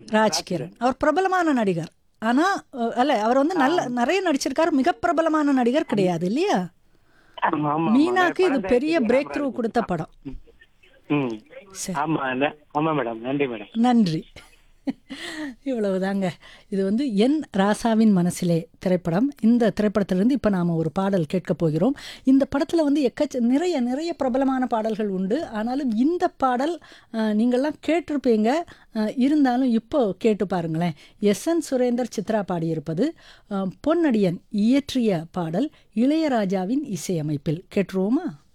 ராஜ்கிரண் அவர் பிரபலமான நடிகர் ஆனா அஹ், அல்ல அவர் வந்து நல்ல நிறைய நடிச்சிருக்காரு மிக பிரபலமான நடிகர் கிடையாது இல்லையா ஆமா, ஆமா, மீனாக்கு ஆமா. இது படம் பெரிய தெரிஞ்சு பிரேக் த்ரூ கொடுத்த படம் ம் சரி ஆமா ந- ஆமா மேடம் நன்றி மேடம் நன்றி இவ்வளவுதாங்க இது வந்து என் ராசாவின் மனசிலே திரைப்படம் இந்த திரைப்படத்திலிருந்து இப்போ நாம் ஒரு பாடல் கேட்க போகிறோம் இந்த படத்தில் வந்து எக்கச்ச நிறைய நிறைய பிரபலமான பாடல்கள் உண்டு ஆனாலும் இந்த பாடல் அஹ், நீங்கள்லாம் கேட்டிருப்பீங்க அஹ், இருந்தாலும் இப்போ கேட்டு பாருங்களேன் எஸ் என் சுரேந்தர் சித்ரா பாடியிருப்பது அஹ், பொன்னடியன் இயற்றிய பாடல் இளையராஜாவின் இசையமைப்பில் கேட்டுருவோமா